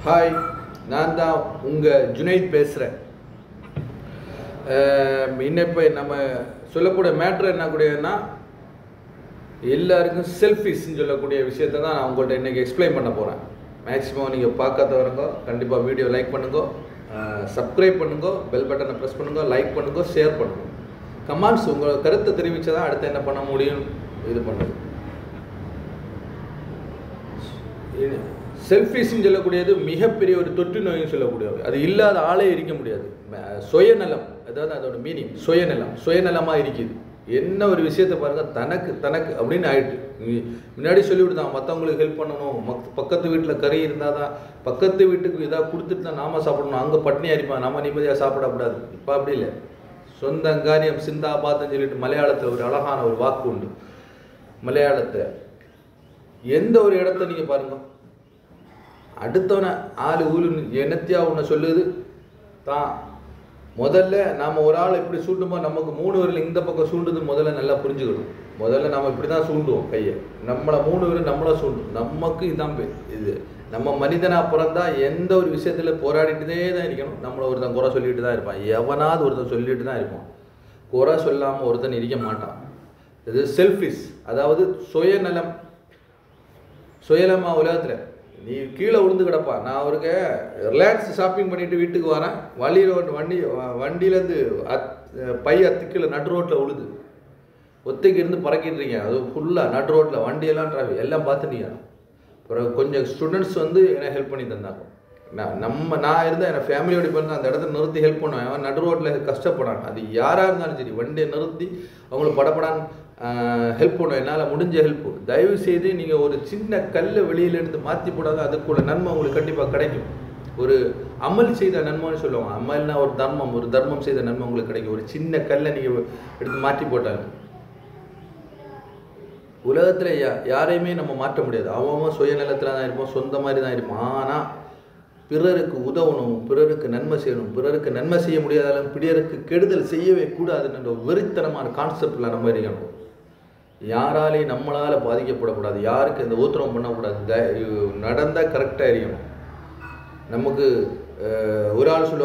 hi நான் தான் உங்கள் ஜுனைத் பேசுகிறேன் இன்னும் இப்போ நம்ம சொல்லக்கூடிய மேட்ரு என்ன கூடியதுன்னா எல்லாருக்கும் செல்ஃபிஸ்ன்னு சொல்லக்கூடிய விஷயத்தை தான் நான் உங்கள்கிட்ட இன்றைக்கி எக்ஸ்பிளைன் பண்ண போகிறேன் மேக்ஸிமம் நீங்கள் பார்க்காதவருங்க கண்டிப்பாக வீடியோ லைக் பண்ணுங்க சப்ஸ்கிரைப் பண்ணுங்க பெல் பட்டனை ப்ரெஸ் பண்ணுங்க லைக் பண்ணுங்க ஷேர் பண்ணுங்க கமெண்ட்ஸ் உங்கள் கருத்தை தெரிவித்தா தான் அடுத்து என்ன பண்ண முடியும் இது பண்ணுது செல்ஃபிஸ்ன்னு சொல்லக்கூடியது மிகப்பெரிய ஒரு தொற்று நோய்னு சொல்லக்கூடியது அது இல்லாத ஆளே இருக்க முடியாது ம- சுயநலம் அதாவது அதோட மீனிங் சுயநலம் சுயநலமாக இருக்குது என்ன ஒரு விஷயத்தை பாருங்க தனக்கு தனக்கு அப்படின்னு ஆயிட்டு நீ முன்னாடி சொல்லிவிடுதான் மற்றவங்களுக்கு ஹெல்ப் பண்ணணும் மக் பக்கத்து வீட்டில் கறி இருந்தால் தான் பக்கத்து வீட்டுக்கு இதாக கொடுத்துட்டு தான் நாம சாப்பிடணும் அங்கே பட்னியாக இருப்பான் நாம நிம்மதியாக சாப்பிடக்கூடாது இப்போ அப்படி இல்லை சொந்தங்காரியம் சிந்தாபாத்னு சொல்லிட்டு மலையாளத்தில் ஒரு அழகான ஒரு வாக்கு உண்டு மலையாளத்தில் எந்த ஒரு இடத்த நீங்கள் பாருங்க அடுத்தவனை ஆளு ஊழு என்னத்தையா உன்னை சொல்லுது தான் முதல்ல நாம் ஒரு ஆள் இப்படி சூண்டும்போது நமக்கு மூணு விரல் இந்த பக்கம் சூண்டுது முதல்ல நல்லா புரிஞ்சுக்கணும் முதல்ல நம்ம இப்படி தான் சூண்டுவோம் கையை நம்மளை மூணு விரல் நம்மளை சூண்டும் நமக்கு இதுதான் பே- இது நம்ம மனிதனா பிறந்தா எந்த ஒரு விஷயத்துல போராடிட்டுதே தான் இருக்கணும் நம்மளை ஒருத்தன் குறை சொல்லிட்டு தான் இருப்பான் எவனாவது ஒருத்தன் சொல்லிட்டு தான் இருப்பான் குறை சொல்லாமல் ஒருத்தன் இருக்க மாட்டான் இது செல்ஃபிஷ் அதாவது சுயநலம் சுயநலமா உலகத்தில் நீ கீழே விழுந்து கிடப்பா நான் அவருக்கு ரிலாக்ஸ் ஷாப்பிங் பண்ணிட்டு வீட்டுக்கு வரேன் வழியில் வந்து வண்டி வ- வண்டியிலேருந்து அத் பை அத்து கீழே நடு ரோட்டில் விழுது ஒத்தைக்கு இருந்து பறக்கிட்டுறீங்க அது ஃபுல்லாக நடு ரோட்டில் வண்டியெல்லாம் டிராஃபிக் எல்லாம் பார்த்துட்டீங்க அப்புறம் கொஞ்சம் ஸ்டூடெண்ட்ஸ் வந்து எனக்கு ஹெல்ப் பண்ணி தந்தாங்க நான் நம்ம நான் இருந்தால் என் ஃபேமிலியோட இப்போ அந்த இடத்துல நிறுத்தி ஹெல்ப் பண்ணுவேன் அவன் நடு ரோட்டில் கஷ்டப்படான் அது யாராக இருந்தாலும் சரி வண்டியை நிறுத்தி அவங்களுக்கு படப்படான்னு ஹெல்ப் பண்ணுவேன் என்னால் முடிஞ்ச ஹெல்ப் தயவு செய்து நீங்கள் ஒரு சின்ன கல்லை வெளியில எடுத்து மாற்றி போடாத அதுக்குள்ள நன்மை உங்களுக்கு கண்டிப்பாக கிடைக்கும் ஒரு அமல் செய்த நன்மைன்னு சொல்லுவாங்க அமல்னா ஒரு தர்மம் ஒரு தர்மம் செய்த நன்மை உங்களுக்கு கிடைக்கும் ஒரு சின்ன கல்லை நீங்கள் எடுத்து மாற்றி போட்டாலும் உலகத்தில் யா யாரையுமே நம்ம மாற்ற முடியாது அவன் சுயநலத்தில் தான் இருப்பான் சொந்த மாதிரி தான் இருப்பான் ஆனால் பிறருக்கு உதவணும் பிறருக்கு நன்மை செய்யணும் பிறருக்கு நன்மை செய்ய முடியாதாலும் பிறருக்கு கெடுதல் செய்யவே கூடாதுன்ற ஒரு வெறித்தனமான கான்செப்டில் நம்ம இருக்கணும் யாராலையும் நம்மளால் பாதிக்கப்படக்கூடாது யாருக்கு இந்த ஊத்திரம் பண்ணக்கூடாது த- நடந்தால் கரெக்டாக இருக்கணும் நமக்கு அஹ், ஒரு ஆள் சொல்லுவாங்க